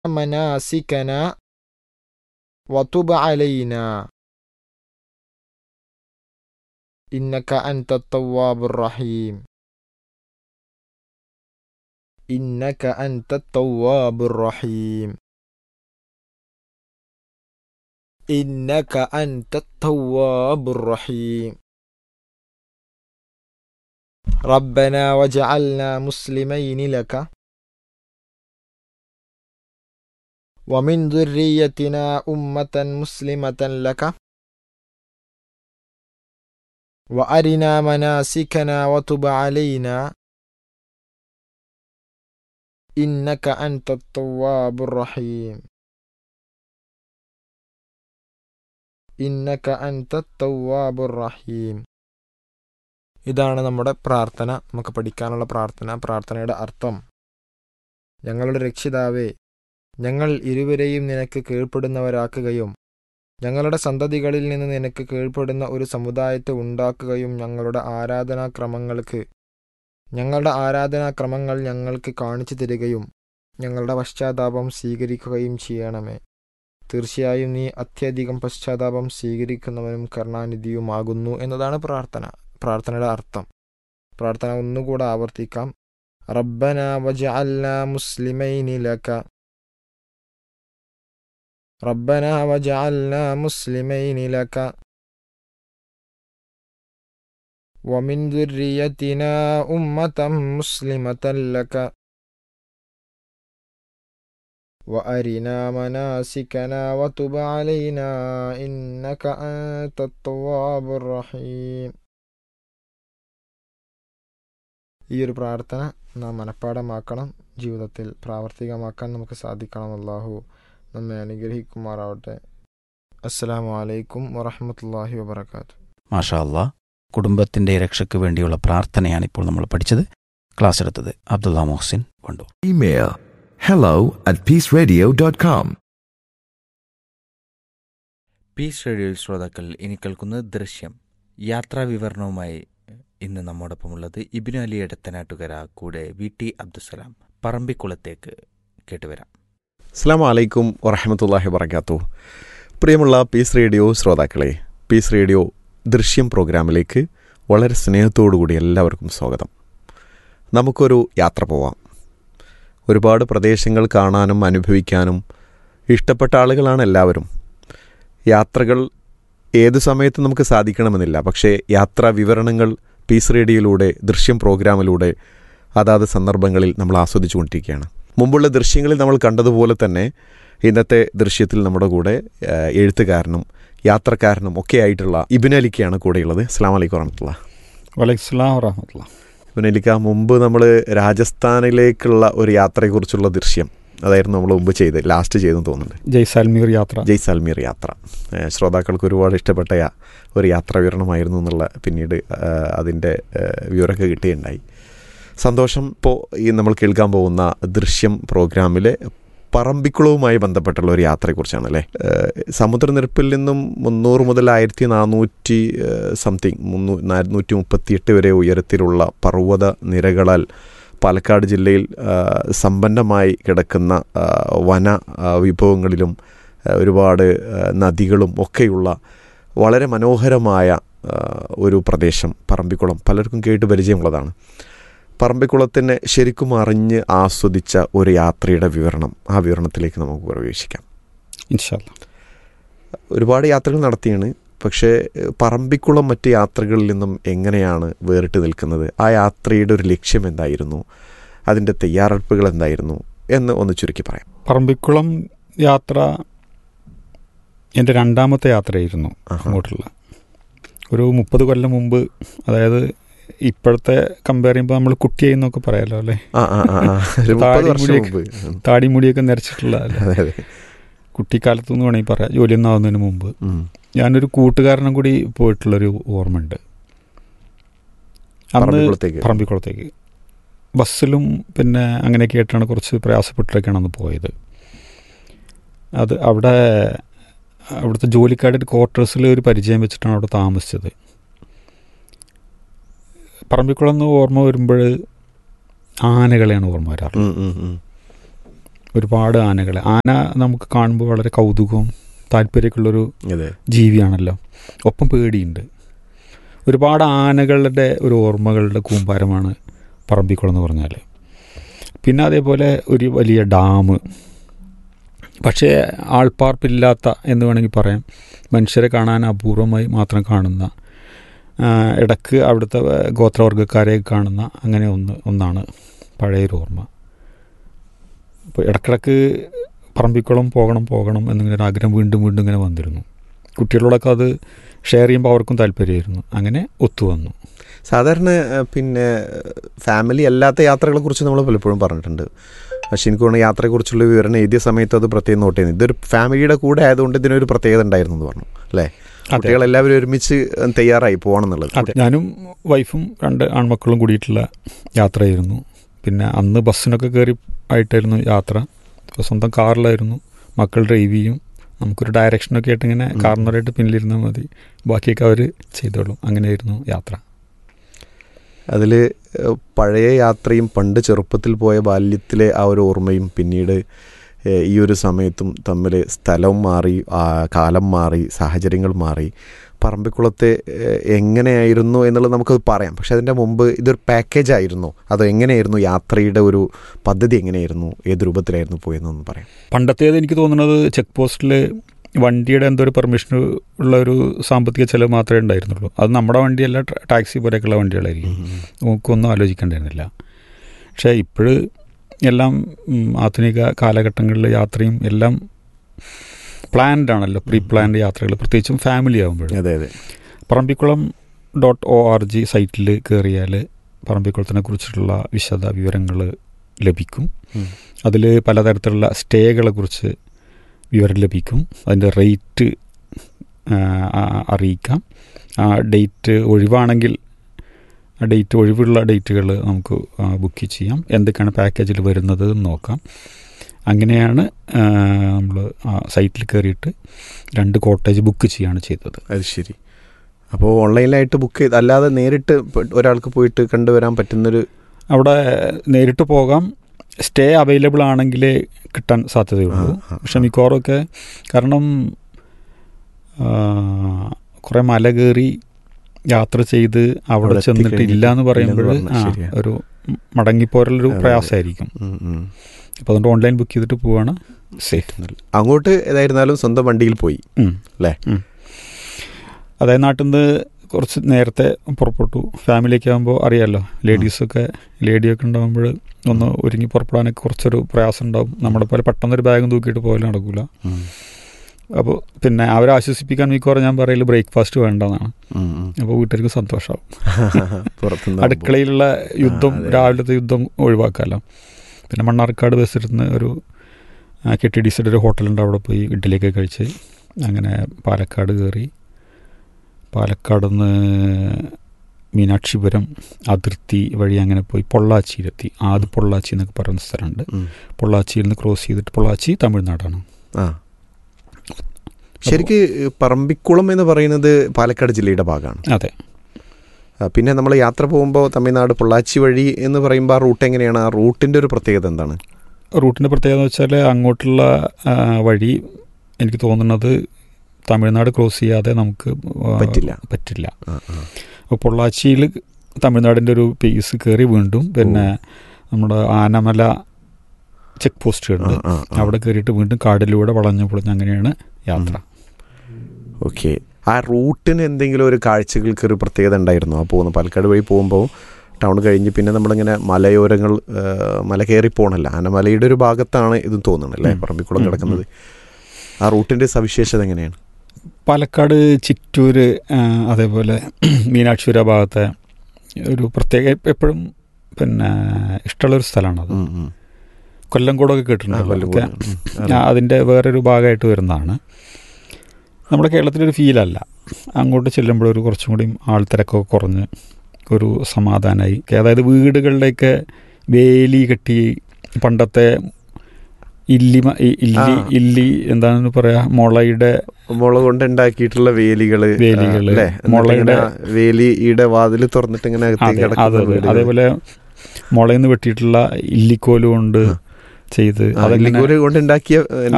مناسكنا وتب علينا إنك أنت التواب الرحيم إنك أنت التواب الرحيم إنك أنت التواب الرحيم ربنا وجعلنا مسلمين لك ومن ذريتنا أمة مسلمة لك وأرنا مناسكنا وتب علينا إنك أنت التواب الرحيم إنك أنت التواب الرحيم ഇതാണ് നമ്മുടെ പ്രാർത്ഥന നമുക്ക് പഠിക്കാനുള്ള പ്രാർത്ഥന പ്രാർത്ഥനയുടെ അർത്ഥം ഞങ്ങളുടെ രക്ഷിതാവേ ഞങ്ങൾ ഇരുവരെയും നിനക്ക് കീഴ്പ്പെടുന്നവരാക്കുകയും ഞങ്ങളുടെ സന്തതികളിൽ നിന്ന് നിനക്ക് കീഴ്പ്പെടുന്ന ഒരു സമുദായത്തെ ഉണ്ടാക്കുകയും ഞങ്ങളുടെ ആരാധനാക്രമങ്ങൾക്ക് ഞങ്ങളുടെ ആരാധനാക്രമങ്ങൾ ഞങ്ങൾക്ക് കാണിച്ചു തരികയും ഞങ്ങളുടെ പശ്ചാത്താപം സ്വീകരിക്കുകയും ചെയ്യണമേ തീർച്ചയായും നീ അത്യധികം പശ്ചാത്താപം സ്വീകരിക്കുന്നവനും കരുണാനിധിയുമാകുന്നു എന്നതാണ് പ്രാർത്ഥന പ്രാർത്ഥനയുടെ അർത്ഥം പ്രാർത്ഥന ഒന്നുകൂടെ ആവർത്തിക്കാം റബ്ബന വജഅൽന മുസ്ലിമൈനി ലക ربنا وجعلنا مسلمين لك ومن ذريتنا أمة مسلمة لك وأرنا مناسكنا وتب علينا إنك أنت التواب الرحيم ഈ ഒരു പ്രാർത്ഥന നാം മനഃപ്പാടമാക്കണം ജീവിതത്തിൽ പ്രാവർത്തികമാക്കാൻ നമുക്ക് സാധിക്കണം അള്ളാഹു നമ്മെ അനുഗ്രഹിക്കുമാറാവട്ടെ അസ്സലാമു അലൈക്കും വറഹമത്തല്ലാഹി വബർക്കാത്തു മാഷാ അല്ലാ കുടുംബത്തിന്റെ രക്ഷയ്ക്ക് വേണ്ടിയുള്ള പ്രാർത്ഥനയാണ് ഇപ്പോൾ നമ്മൾ പഠിച്ചത് ക്ലാസ് എടുത്തത് Abdulla Mohsin Wandoor Email hello at peaceradio.com. Peace റേഡിയോയിൽ ശ്രോതാക്കൾ ഇനി കേൾക്കുന്നത് ദൃശ്യം യാത്രാ വിവരണവുമായി ഇന്ന് നമ്മോടൊപ്പമുള്ളത് ഇബിനു അലി എടത്തനാട്ടുകര കൂടെ വി ടി അബ്ദുസലാം പറമ്പിക്കുളത്തേക്ക് കേട്ടുവരാം അസ്സാം വലൈക്കും വറഹമത്തല്ലാഹി വർക്കാത്തു പ്രിയമുള്ള പീസ് റേഡിയോ ശ്രോതാക്കളെ പീസ് റേഡിയോ ദൃശ്യം പ്രോഗ്രാമിലേക്ക് വളരെ സ്നേഹത്തോടുകൂടി എല്ലാവർക്കും സ്വാഗതം നമുക്കൊരു യാത്ര പോവാം ഒരുപാട് പ്രദേശങ്ങൾ കാണാനും അനുഭവിക്കാനും ഇഷ്ടപ്പെട്ട ആളുകളാണ് എല്ലാവരും യാത്രകൾ ഏതു സമയത്തും നമുക്ക് സാധിക്കണമെന്നില്ല പക്ഷേ യാത്രാ വിവരണങ്ങൾ പീസ് റേഡിയോയിലൂടെ ദൃശ്യം പ്രോഗ്രാമിലൂടെ അതാത് സന്ദർഭങ്ങളിൽ നമ്മൾ ആസ്വദിച്ചുകൊണ്ടിരിക്കുകയാണ് മുമ്പുള്ള ദൃശ്യങ്ങളിൽ നമ്മൾ കണ്ടതുപോലെ തന്നെ ഇന്നത്തെ ദൃശ്യത്തിൽ നമ്മുടെ കൂടെ ആ, എഴുത്തുകാരനും യാത്രക്കാരനും ഒക്കെ ആയിട്ടുള്ള ഇബിൻ അലിക്കയാണ് കൂടെയുള്ളത് അസ്സാം വലൈക്കും വറഹമത്തുള്ള വലൈസ്ലാം വറഹമത്തുള്ള ഇബിൻ അലിക്ക മുമ്പ് നമ്മൾ രാജസ്ഥാനിലേക്കുള്ള ഒരു യാത്രയെക്കുറിച്ചുള്ള ദൃശ്യം അതായിരുന്നു നമ്മൾ മുമ്പ് ചെയ്ത് ലാസ്റ്റ് ചെയ്തെന്ന് തോന്നുന്നുണ്ട് ജയ്സാൽമീർ യാത്ര ജയ്സാൽമീർ യാത്ര ഏഹ് ശ്രോതാക്കൾക്ക് ഒരുപാട് ഇഷ്ടപ്പെട്ട യാ- ഒരു യാത്രാ വിവരണമായിരുന്നു എന്നുള്ള പിന്നീട് ഏഹ് അതിൻ്റെ ഏഹ് വിവരമൊക്കെ കിട്ടുകയുണ്ടായി സന്തോഷം ഇപ്പോൾ ഈ നമ്മൾ കേൾക്കാൻ പോകുന്ന ദൃശ്യം പ്രോഗ്രാമിലെ പറമ്പിക്കുളവുമായി ബന്ധപ്പെട്ടുള്ള ഒരു യാത്രയെക്കുറിച്ചാണ് അല്ലേ ഏഹ് സമുദ്രനിരപ്പിൽ നിന്നും മുന്നൂറ് മുതൽ ആയിരത്തി നാനൂറ്റി സംതിങ് മുന്നൂ നാനൂറ്റി മുപ്പത്തിയെട്ട് വരെ ഉയരത്തിലുള്ള പർവ്വത നിരകളാൽ പാലക്കാട് ജില്ലയിൽ ആ, സമ്പന്നമായി കിടക്കുന്ന ആ, വന ആ, വിഭവങ്ങളിലും ആ, ഒരുപാട് ആ, നദികളും ഒക്കെയുള്ള വളരെ മനോഹരമായ ആ, ഒരു പ്രദേശം പറമ്പിക്കുളം പലർക്കും കേട്ട് പരിചയമുള്ളതാണ് പറമ്പിക്കുളത്തിനെ ശരിക്കും അറിഞ്ഞ് ആസ്വദിച്ച ഒരു യാത്രയുടെ വിവരണം ആ വിവരണത്തിലേക്ക് നമുക്ക് പ്രവേശിക്കാം ഇൻഷാല്ല ഒരുപാട് യാത്രകൾ നടത്തിയാണ് പക്ഷേ ഏഹ്, പറമ്പിക്കുളം മറ്റ് യാത്രകളിൽ നിന്നും എങ്ങനെയാണ് വേറിട്ട് നിൽക്കുന്നത് ആ യാത്രയുടെ ഒരു ലക്ഷ്യം എന്തായിരുന്നു അതിൻ്റെ തയ്യാറെടുപ്പുകൾ എന്തായിരുന്നു എന്ന് ഒന്ന് ചുരുക്കി പറയാം പറമ്പിക്കുളം യാത്ര എൻ്റെ രണ്ടാമത്തെ യാത്രയായിരുന്നു ആഹാ. അങ്ങോട്ടുള്ള ഒരു മുപ്പത് കൊല്ലം മുമ്പ് അതായത് ഇപ്പോഴത്തെ കമ്പയർ ചെയ്യുമ്പോൾ നമ്മൾ കുട്ടിയായി എന്നൊക്കെ പറയാലോ അല്ലേ ആ ആ ആ ആ. ഒരു മുപ്പത് താടി വർഷം മുടിയൊക്കെ- മുമ്പ് ഉം. താടി മുടിയൊക്കെ നിരച്ചിട്ടുള്ള അല്ലേ അതെ അതെ കുട്ടിക്കാലത്ത് എന്ന് വേണമെങ്കിൽ പറയാം ജോലിയൊന്നും ആവുന്നതിന് മുമ്പ് ഉം. ഞാനൊരു കൂട്ടുകാരനും കൂടി പോയിട്ടുള്ളൊരു ഓർമ്മയുണ്ട് അന്ന് പറമ്പിക്കുളത്തേക്ക് പറമ്പിക്കുളത്തേക്ക് ബസ്സിലും പിന്നെ അങ്ങനെയൊക്കെ ആയിട്ടാണ് കുറച്ച് പ്രയാസപ്പെട്ടിട്ടൊക്കെയാണ് അന്ന് പോയത് അത് അവിടെ അവിടുത്തെ ജോലിക്കാരുടെ ക്വാർട്ടേഴ്സിൽ ഒരു പരിചയം വെച്ചിട്ടാണ് അവിടെ താമസിച്ചത് പറമ്പിക്കുളം എന്ന് ഓർമ്മ വരുമ്പോൾ ആനകളെയാണ് ഓർമ്മ വരാറ് ഉം, ഉം, ഉം. ഒരുപാട് ആനകളെ ആന നമുക്ക് കാണുമ്പോൾ വളരെ കൗതുകവും താല്പര്യമൊക്കെയുള്ളൊരു അതെ ജീവിയാണല്ലോ ഒപ്പം പേടിയുണ്ട് ഒരുപാട് ആനകളുടെ ഒരു ഓർമ്മകളുടെ കൂമ്പാരമാണ് പറമ്പിക്കുളം എന്ന് പറഞ്ഞാൽ പിന്നെ അതേപോലെ ഒരു വലിയ ഡാം പക്ഷേ ആൾപ്പാർപ്പില്ലാത്ത എന്ന് വേണമെങ്കിൽ പറയാം മനുഷ്യരെ കാണാൻ അപൂർവമായി മാത്രം കാണുന്ന ആ, ഇടക്ക് അവിടുത്തെ ഗോത്രവർഗ്ഗക്കാരെ കാണുന്ന അങ്ങനെ ഒന്ന് ഒന്നാണ് പഴയൊരു ഓർമ്മ അപ്പോൾ ഇടക്കിടക്ക് പറമ്പിക്കുളം പോകണം പോകണം എന്നിങ്ങനെ ഒരു ആഗ്രഹം വീണ്ടും വീണ്ടും ഇങ്ങനെ വന്നിരുന്നു കുട്ടികളോടൊക്കെ അത് ഷെയർ ചെയ്യുമ്പോൾ അവർക്കും താല്പര്യമായിരുന്നു അങ്ങനെ ഒത്തുവന്നു സാധാരണ ഏഹ്, പിന്നെ ഫാമിലി അല്ലാത്ത യാത്രകളെ കുറിച്ച് നമ്മൾ പലപ്പോഴും പറഞ്ഞിട്ടുണ്ട് പക്ഷെ എനിക്ക് തോന്നുന്നു യാത്രയെക്കുറിച്ചുള്ള വിവരണം എഴുതിയ സമയത്ത് അത് പ്രത്യേകം നോട്ട് ചെയ്യുന്നു ഇതൊരു ഫാമിലിയുടെ കൂടെ ആയതുകൊണ്ട് ഇതിനൊരു പ്രത്യേകത ഉണ്ടായിരുന്നു എന്ന് പറഞ്ഞു അല്ലേ കുട്ടികളെല്ലാവരും ഒരുമിച്ച് തയ്യാറായി പോകണം എന്നുള്ളത് അതെ ഞാനും വൈഫും രണ്ട് ആൺമക്കളും കൂടിയിട്ടുള്ള യാത്രയായിരുന്നു പിന്നെ അന്ന് ബസ്സിനൊക്കെ കയറി ആയിട്ടായിരുന്നു യാത്ര അപ്പോൾ സ്വന്തം കാറിലായിരുന്നു മക്കൾ ഡ്രൈവ് ചെയ്യും നമുക്കൊരു ഡയറക്ഷനൊക്കെ ആയിട്ട് ഇങ്ങനെ ഉം. കാർണറായിട്ട് പിന്നിലിരുന്നാൽ മതി ബാക്കിയൊക്കെ അവർ ചെയ്തോളും അങ്ങനെയായിരുന്നു യാത്ര അതിൽ പഴയ യാത്രയും പണ്ട് ചെറുപ്പത്തിൽ പോയ ബാല്യത്തിലെ ആ ഒരു ഓർമ്മയും പിന്നീട് ഏഹ്, ഈ ഒരു സമയത്തും തമ്മിൽ സ്ഥലം മാറി ആ, കാലം മാറി സാഹചര്യങ്ങൾ മാറി പറമ്പിക്കുളത്തെ ഏഹ്, എങ്ങനെയായിരുന്നു എന്നുള്ളത് നമുക്കത് പറയാം പക്ഷെ അതിൻ്റെ മുമ്പ് ഇതൊരു പാക്കേജ് ആയിരുന്നു അതോ എങ്ങനെയായിരുന്നു യാത്രയുടെ ഒരു പദ്ധതി എങ്ങനെയായിരുന്നു ഏത് രൂപത്തിലായിരുന്നു പോയെന്നൊന്ന് പറയാം പണ്ടത്തേത് എനിക്ക് തോന്നുന്നത് ചെക്ക് പോസ്റ്റിൽ വണ്ടിയുടെ എന്തോ ഒരു പെർമിഷൻ ഉള്ള ഒരു സാമ്പത്തിക ചെലവ് മാത്രമേ ഉണ്ടായിരുന്നുള്ളൂ അത് നമ്മുടെ വണ്ടിയല്ല ട- ടാക്സി പോലെയൊക്കെയുള്ള വണ്ടികളായിരിക്കും നമുക്കൊന്നും ആലോചിക്കേണ്ടിയിരുന്നില്ല പക്ഷേ ഇപ്പോഴ് എല്ലാം ഉം, ആധുനിക കാലഘട്ടങ്ങളിൽ യാത്രയും എല്ലാം പ്ലാൻഡ് ആണല്ലോ പ്രീ പ്ലാൻഡ് യാത്രകൾ പ്രത്യേകിച്ചും ഫാമിലി ആകുമ്പോൾ അതെ അതെ Parambikulam dot O R G സൈറ്റിൽ കയറിയാൽ പറമ്പിക്കുളത്തിനെ കുറിച്ചിട്ടുള്ള വിശദ വിവരങ്ങൾ ലഭിക്കും ഉം. അതിൽ പലതരത്തിലുള്ള സ്റ്റേകളെ കുറിച്ച് വിവരം ലഭിക്കും അതിൻ്റെ റേറ്റ് അറിയിക്കാം ആ ഡേറ്റ് ഒഴിവാണെങ്കിൽ ആ ഡേറ്റ് ഒഴിവുള്ള ഡേറ്റുകൾ നമുക്ക് ബുക്ക് ചെയ്യാം എന്തൊക്കെയാണ് പാക്കേജിൽ വരുന്നത് എന്ന് നോക്കാം അങ്ങനെയാണ് നമ്മൾ സൈറ്റിൽ കയറിയിട്ട് രണ്ട് കോട്ടേജ് ബുക്ക് ചെയ്യാണ് ചെയ്തത് അത് ശരി അപ്പോൾ ഓൺലൈനിലായിട്ട് ബുക്ക് ചെയ്ത് അല്ലാതെ നേരിട്ട് ഇപ്പൊ ഒരാൾക്ക് പോയിട്ട് കണ്ടുവരാൻ പറ്റുന്നൊരു അവിടെ നേരിട്ട് പോകാം സ്റ്റേ അവൈലബിൾ ആണെങ്കിലേ കിട്ടാൻ സാധ്യതയുള്ളൂ ആ, ആ, ആ. പക്ഷെ മിക്കവാറൊക്കെ കാരണം കുറേ മല കയറി യാത്ര ചെയ്ത് അവിടെ അവിടെ ചെന്നിട്ട് എത്തിക്കഴിഞ്ഞിട്ട് ഇല്ല എന്ന് പറയുമ്പോൾ ഇല്ലെന്ന് പറഞ്ഞാൽ ആ, ശരിയാ. ഒരു മടങ്ങിപ്പോരലൊരു അതെ, അതെ. പ്രയാസമായിരിക്കും ഉം, ഉം. അപ്പോൾ അതുകൊണ്ട് ഓൺലൈൻ ബുക്ക് ചെയ്തിട്ട് പോവാണ് സേഫ് അങ്ങോട്ട് ഏതായിരുന്നാലും സ്വന്തം വണ്ടിയിൽ പോയി ഉം. അല്ലേ? ഉം. അതായത് നാട്ടിൽ നിന്ന് കുറച്ച് നേരത്തെ പുറപ്പെട്ടു ഫാമിലിയൊക്കെ ആകുമ്പോൾ അറിയാമല്ലോ ലേഡീസൊക്കെ ലേഡിയൊക്കെ ഉണ്ടാകുമ്പോൾ ഒന്ന് ഒരുങ്ങി പുറപ്പെടാനൊക്കെ കുറച്ചൊരു പ്രയാസം ഉണ്ടാവും നമ്മുടെ പോലെ പെട്ടെന്നൊരു ബാഗും തൂക്കിയിട്ട് പോയാലും നടക്കില്ല ഉം, അപ്പോൾ പിന്നെ അവരെ ആശ്വസിപ്പിക്കാൻ മിക്കവാറും ഞാൻ പറയല് ബ്രേക്ക്ഫാസ്റ്റ് വേണ്ടെന്നാണ് ഉം, ഉം. അപ്പോൾ വീട്ടുകാർക്ക് സന്തോഷമാവും പുറത്തുനിന്ന് അടുക്കളയിലുള്ള യുദ്ധം ആ, അതെ. രാവിലത്തെ യുദ്ധം ഒഴിവാക്കാമല്ലോ പിന്നെ മണ്ണാർക്കാട് ബസ്സിരുന്ന് ഒരു കെ ടി ഡി സിയുടെ ഒരു ഹോട്ടലുണ്ട് അവിടെ പോയി ഇഡ്ഡലിയൊക്കെ കഴിച്ച് അങ്ങനെ പാലക്കാട് കയറി പാലക്കാട് നിന്ന് മീനാക്ഷിപുരം അതിർത്തി വഴി അങ്ങനെ പോയി പൊള്ളാച്ചിയിലെത്തി ആദ്യ പൊള്ളാച്ചി എന്നൊക്കെ പറയുന്ന സ്ഥലമുണ്ട് ഉം. പൊള്ളാച്ചിയിൽ നിന്ന് ക്രോസ് ചെയ്തിട്ട് പൊള്ളാച്ചി തമിഴ്നാടാണ് ആ ശരിക്ക് പറമ്പിക്കുളം എന്ന് പറയുന്നത് പാലക്കാട് ജില്ലയുടെ ഭാഗമാണ് അതെ ആ, പിന്നെ നമ്മൾ യാത്ര പോകുമ്പോൾ തമിഴ്നാട് പൊള്ളാച്ചി വഴി എന്ന് പറയുമ്പോൾ ആ റൂട്ട് എങ്ങനെയാണ് ആ റൂട്ടിൻ്റെ ഒരു പ്രത്യേകത എന്താണ് റൂട്ടിൻ്റെ പ്രത്യേകത എന്ന് വെച്ചാൽ അങ്ങോട്ടുള്ള ആ, വഴി എനിക്ക് തോന്നുന്നത് തമിഴ്നാട് ക്രോസ് ചെയ്യാതെ നമുക്ക് ആ, പറ്റില്ല. പറ്റില്ല ആ, ആ. അപ്പോൾ പൊള്ളാച്ചിയിൽ തമിഴ്നാടിൻ്റെ ഒരു പീസ് കയറി വീണ്ടും പിന്നെ നമ്മുടെ ആനമല ചെക്ക് പോസ്റ്റ് ഉണ്ട് ആ, ആ, ആ. അവിടെ കയറിയിട്ട് വീണ്ടും കാടിലൂടെ വളഞ്ഞു പൊളിഞ്ഞ് അങ്ങനെയാണ് യാത്ര ഓക്കെ ആ റൂട്ടിന് എന്തെങ്കിലും ഒരു കാഴ്ചകൾക്ക് ഒരു പ്രത്യേകത ഉണ്ടായിരുന്നു ആ പോകുന്ന പാലക്കാട് വഴി പോകുമ്പോൾ ടൗൺ കഴിഞ്ഞ് പിന്നെ നമ്മളിങ്ങനെ മലയോരങ്ങൾ ആ, മല കയറി പോകണല്ല ആനമലയുടെ ഒരു ഭാഗത്താണ് ഇതും തോന്നുന്നത് അല്ലേ ഉം. പറമ്പിക്കുളം ഉം, കിടക്കുന്നത് ആ റൂട്ടിൻ്റെ സവിശേഷത എങ്ങനെയാണ് പാലക്കാട് ചിറ്റൂര് ആ, അതേപോലെ മീനാക്ഷിപുര ഭാഗത്തെ ഒരു പ്രത്യേക എപ്പോഴും പിന്നെ ഇഷ്ടമുള്ളൊരു സ്ഥലമാണത് ഉം, ഉം. കൊല്ലംകോടൊക്കെ ആ, കേട്ടിട്ടുണ്ടല്ലോ കൊല്ലംകോട്. ഒക്കെ ഉം, ആ, അറിയാം. അതിൻ്റെ വേറൊരു ഭാഗമായിട്ട് വരുന്നതാണ് നമ്മുടെ കേരളത്തിലൊരു ഫീലല്ല അങ്ങോട്ട് ചെല്ലുമ്പോൾ ഒരു കുറച്ചും കൂടി ആൾത്തിരക്കൊക്കെ കുറഞ്ഞ് ഒരു സമാധാനമായി അതായത് വീടുകളിലേക്ക് വേലി കെട്ടി പണ്ടത്തെ ഇല്ലി മ- ഇ- ഇല്ലി ആ. ഇല്ലി എന്താണെന്ന് പറയാ മുളയുടെ മുള കൊണ്ട് ഉണ്ടാക്കിയിട്ടുള്ള വേലികള് വേലികള്, അല്ലേ മുളയുടെ- വേലിയുടെ വാതിൽ തുറന്നിട്ട് ഇങ്ങനെ അകത്തേക്ക് അതെ കിടക്കുന്ന അതെ അതെ വീടുകള്. അതേപോലെ മുളയിൽ നിന്ന് വെട്ടിയിട്ടുള്ള ഇല്ലിക്കോല് കൊണ്ട് ആ. ചെയ്ത് ആ, അതെങ്ങനെ ഇല്ലിക്കോല് കൊണ്ട് ഉണ്ടാക്കിയ